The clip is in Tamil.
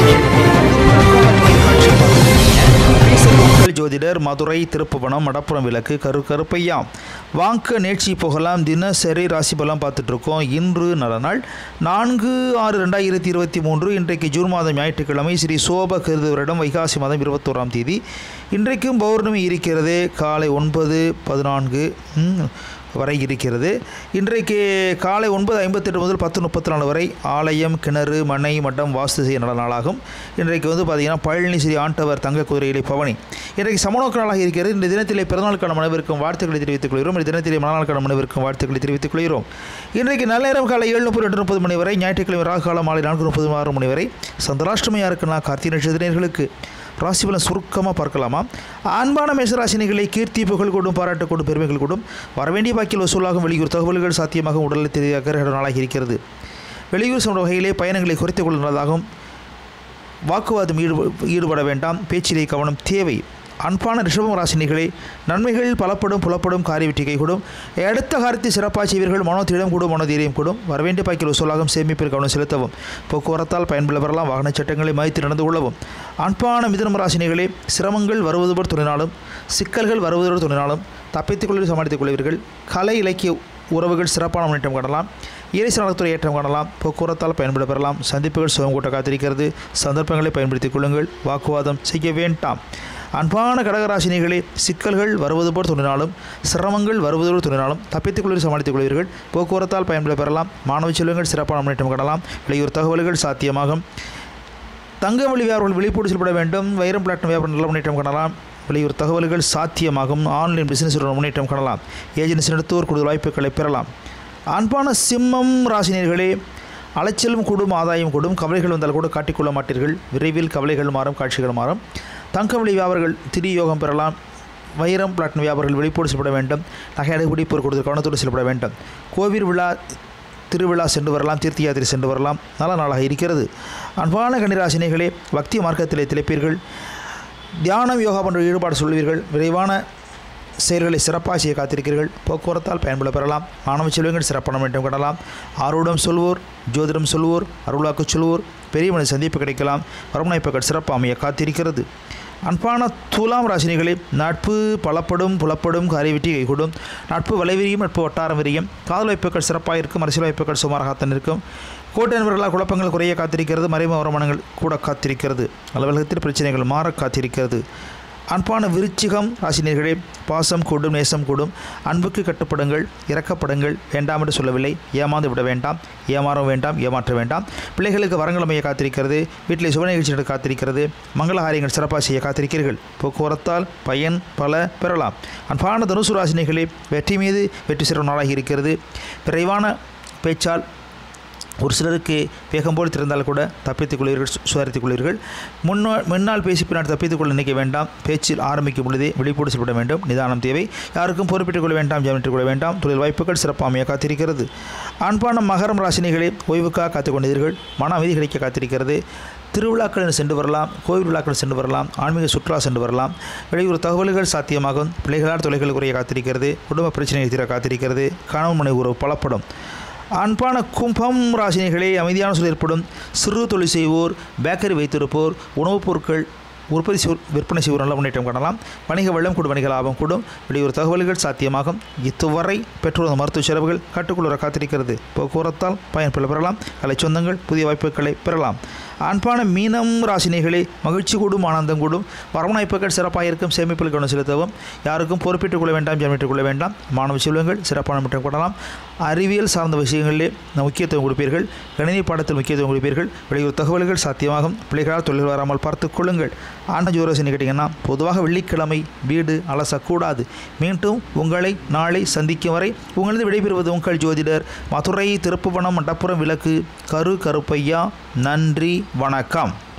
உங்கள் ஜோதிடர் மதுரை திருப்புவனம் மடப்புறம் விளக்கு கரு கருப்பையா வாங்க நேர்ச்சி போகலாம் தினசரி ராசி பலம் பார்த்துட்டு இருக்கோம் இன்று நல்ல நாள் நான்கு ஆறு ரெண்டாயிரத்தி இருபத்தி மூன்று இன்றைக்கு ஜூன் மாதம் ஞாயிற்றுக்கிழமை ஸ்ரீ சோப கருது வருடம் வைகாசி மாதம் இருபத்தோராம் தேதி இன்றைக்கும் பௌர்ணமி இருக்கிறது காலை ஒன்பது பதினான்கு ம், வரை இருக்கிறது இன்றைக்கு காலை ஒன்பது ஐம்பத்தெட்டு முதல் பத்து முப்பத்தி நாலு வரை ஆலயம் கிணறு மனை மட்டம் வாஸ்து செய்ய நல்ல நாளாகும் இன்றைக்கு வந்து பார்த்திங்கன்னா பழனி ஸ்ரீ ஆண்டவர் தங்க குதிரையிலே பவனி இன்றைக்கு சமநோக்க நாளாக இருக்கிறது இந்த தினத்திலே பிறந்தநாளுக்கான மனைவிற்கும் வாழ்த்துக்களை தெரிவித்துக் கொள்கிறோம் இந்த தினத்திலே மனநாளுக்கான மனைவிற்கும் வாழ்த்துக்களை தெரிவித்துக் கொள்கிறோம் இன்றைக்கு நல்ல நேரம் காலை ஏழு முப்பது எட்டு முப்பது மணி வரை ஞாயிற்றுக்கிழமை ராகு காலம் மாலை நான்கு முப்பது ஆறு மணி வரை சந்திராஷ்டமியாக இருக்குன்னா கார்த்திகை நட்சத்திரர்களுக்கு ராசி பலன் சுருக்கமாக பார்க்கலாமா அன்பான மேசராசினிகளை கீர்த்தி புகழ் கொடும் பாராட்டு கொடும் பெருமைகள் கொடும் வரவேண்டிய பாக்கில் வசூலாகும் வெளியூர் தகவல்கள் சாத்தியமாக உடலை தெரியாத நாளாக இருக்கிறது வெளியூர் சென்ற வகையிலே பயணங்களை குறைத்துக் கொள்ளுவதாகவும் வாக்குவாதம் ஈடுப ஈடுபட வேண்டாம் பேச்சிலே கவனம் தேவை அன்பான ரிஷபம் ராசினிகளே நன்மைகள் பலப்படும் புலப்படும் காரிய வெற்றி கைகூடும் அடுத்த காரியத்தை சிறப்பாக செய்வீர்கள் மனோதீடம் கூடும் மனோதீரியம் கூடும் வரவேண்டிய பாக்கில் வசூலாகும் சேமிப்பில் கவனம் செலுத்தவும் போக்குவரத்தால் பயன்பெற பெறலாம் வாகன சட்டங்களை மதித்து நடந்து கொள்ளவும் அன்பான மிதுனம் ராசினிகளே சிரமங்கள் வருவது போல் துணினாலும் சிக்கல்கள் வருவதோடு துணினாலும் தப்பித்துக் கொள்ள சமாளித்துக் கொள்வீர்கள் கலை இலக்கிய உறவுகள் சிறப்பான முன்னேற்றம் காணலாம் இயற்கை நலத்துறை ஏற்றம் காணலாம் போக்குவரத்தால் பயன்பட பெறலாம் சந்திப்புகள் சுகம் கூட்ட காத்திருக்கிறது சந்தர்ப்பங்களை பயன்படுத்திக் கொள்ளுங்கள் வாக்குவாதம் செய்ய வேண்டாம் அன்பான கடகராசினிகளே சிக்கல்கள் வருவது போல் தோன்றினாலும் சிரமங்கள் வருவதோடு தோன்றினாலும் தப்பித்துக் கொள்வது சமாளித்துக் கொள்வீர்கள் போக்குவரத்தால் பயன்பட பெறலாம் மாணவ செல்வங்கள் சிறப்பான முன்னேற்றம் காணலாம் வெளியூர் தகவல்கள் சாத்தியமாகும் தங்க வழி வியாபாரம் விழிப்போடு செயல்பட வேண்டும் வைரம் பிளாட்டினம் வியாபாரம் நல்ல முன்னேற்றம் காணலாம் வெளியூர் தகவல்கள் சாத்தியமாகும் ஆன்லைன் பிசினஸ் முன்னேற்றம் காணலாம் ஏஜென்சி நடத்துவோர் கூடுதல் வாய்ப்புகளை பெறலாம் அன்பான சிம்மம் ராசினியர்களே அலைச்சலும் கூடும் ஆதாயம் கூடும் கவலைகள் வந்தால் கூட காட்டிக்கொள்ள மாட்டீர்கள் விரைவில் கவலைகள் மாறும் காட்சிகள் மாறும் தங்க வழி வியாபாரிகள் திரி யோகம் பெறலாம் வைரம் பிளாட்டினம் வியாபாரிகள் வெளிப்போடு செயல்பட வேண்டும் நகை அடைபிடி பொருள் கொடுத்து கவனத்தோடு செயல்பட வேண்டும் கோவில் விழா திருவிழா சென்று வரலாம் தீர்த்த யாத்திரை சென்று வரலாம் நல்ல நாளாக இருக்கிறது அன்பான கன்னிராசினிகளே பக்தி மார்க்கத்திலே திளைப்பீர்கள் தியானம் யோகா போன்ற ஈடுபாடு சொல்வீர்கள் விரைவான செயல்களை சிறப்பாக செய்ய காத்திருக்கிறீர்கள் போக்குவரத்தால் பயன்பட பெறலாம் மாணவ செல்வங்கள் சிறப்பான முன்னேற்றம் காணலாம் ஆரோடம் சொல்வோர் ஜோதிடம் சொல்வோர் அருளாக்கு சொல்வோர் பெரிய மனித சந்திப்பு கிடைக்கலாம் வரமுனைப்புகள் சிறப்பு அமைய காத்திருக்கிறது அன்பான துலாம் ராசினிகளே நட்பு பலப்படும் புலப்படும் காரிய வெற்றி கைகூடும் நட்பு வலைவிரியும் நட்பு வட்டாரம் விரியும் காதல் வாய்ப்புகள் சிறப்பாக இருக்கும் அரசியல் வாய்ப்புகள் சுமாராகத்தான் இருக்கும் கோட்டை நண்பர்களால் குழப்பங்கள் குறைய காத்திருக்கிறது மறைமுக வருமானங்கள் கூட காத்திருக்கிறது அலுவலகத்தில் பிரச்சனைகள் மாற காத்திருக்கிறது அன்பான விருச்சிகம் ராசினியர்களே பாசம் கூடும் நேசம் கூடும் அன்புக்கு கட்டுப்படுங்கள் இறக்கப்படுங்கள் வேண்டாம் என்று சொல்லவில்லை ஏமாந்து விட வேண்டாம் ஏமாற வேண்டாம் ஏமாற்ற வேண்டாம் பிள்ளைகளுக்கு வரங்கள் அமைய காத்திருக்கிறது வீட்டில் சுப நிகழ்ச்சி நடக்க காத்திருக்கிறது மங்களகாரியங்கள் சிறப்பாக செய்ய காத்திருக்கிறீர்கள் போக்குவரத்தால் பயன் பல பெறலாம் அன்பான தனுசு ராசினிகளே வெற்றி மீது வெற்றி சிறப்பு நாளாகி இருக்கிறது விரைவான பேச்சால் ஒரு சிலருக்கு வேகம் போல் திறந்தால் கூட தப்பித்துக் கொள்வீர்கள் சு- சுதாரித்துக் கொள்வீர்கள் முன்னோ முன்னால் பேசி பின்னால் தப்பித்துக் கொள்ள நினைக்க வேண்டாம் பேச்சில் ஆரம்பிக்கும் பொழுதே விழிப்போடு செயல்பட வேண்டும் நிதானம் தேவை யாருக்கும் பொறுப்பிட்டுக் கொள்ள வேண்டாம் ஜாமீட்டுக் கொள்ள வேண்டாம் தொழில் வாய்ப்புகள் சிறப்பாமையாக காத்திருக்கிறது அன்பான மகரம் ராசினிகளே ஓய்வுக்காக காத்துக் கொண்டீர்கள் மன அமைதி கிடைக்க காத்திருக்கிறது திருவிழாக்கள் சென்று வரலாம் கோவில் விழாக்கள் சென்று வரலாம் ஆன்மீக சுற்றுலா சென்று வரலாம் வெளியூர் தகவல்கள் சாத்தியமாகும் பிள்ளைகளால் தொலைகள் குறைய காத்திருக்கிறது குடும்ப பிரச்சனைகள் தீர காத்திருக்கிறது கணவன் மனை உறவு பலப்படும் அன்பான கும்பம் ராசினிகளே அமைதியான சூழல் ஏற்படும் சிறு தொழில் செய்வோர் பேக்கரி வைத்திருப்போர் உணவுப் பொருட்கள் உற்பத்தி செய்வோர் விற்பனை செய்வோர் நல்ல முன்னேற்றம் காணலாம் வணிக வெள்ளம் கூடும் வணிக லாபம் கூடும் வெளியூர் தகவல்கள் சாத்தியமாகும் இதுவரை பெற்றோர் மருத்துவ செலவுகள் கட்டுக்குள்ள காத்திருக்கிறது போக்குவரத்தால் பயன்பெற பெறலாம் கலை சொந்தங்கள் புதிய வாய்ப்புகளை பெறலாம் அன்பான மீனம் ராசினிகளே மகிழ்ச்சி கூடும் ஆனந்தம் கூடும் வரவணைப்புகள் சிறப்பாக இருக்கும் சேமிப்பில் கவனம் செலுத்தவும் யாருக்கும் பொறுப்பிட்டுக் கொள்ள வேண்டாம் ஜாமீட்டுக் கொள்ள வேண்டாம் மாணவ செல்வங்கள் சிறப்பான முற்றம் கொள்ளலாம் அறிவியல் சார்ந்த விஷயங்களிலே முக்கியத்துவம் கொடுப்பீர்கள் கணினி பாடத்தில் முக்கியத்துவம் கொடுப்பீர்கள் வெளியூர் தகவல்கள் சாத்தியமாகும் பிள்ளைகளால் தொழில் வராமல் பார்த்துக் கொள்ளுங்கள் ஆண்ட ஜோரசனி கேட்டிங்கன்னா பொதுவாக வெள்ளிக்கிழமை வீடு அலசக்கூடாது மீண்டும் உங்களை நாளை சந்திக்கும் வரை உங்களது விடைபெறுவது உங்கள் ஜோதிடர் மதுரை திருப்புவனம் மண்டப்புறம் விளக்கு கரு கருப்பையா நன்றி வணக்கம்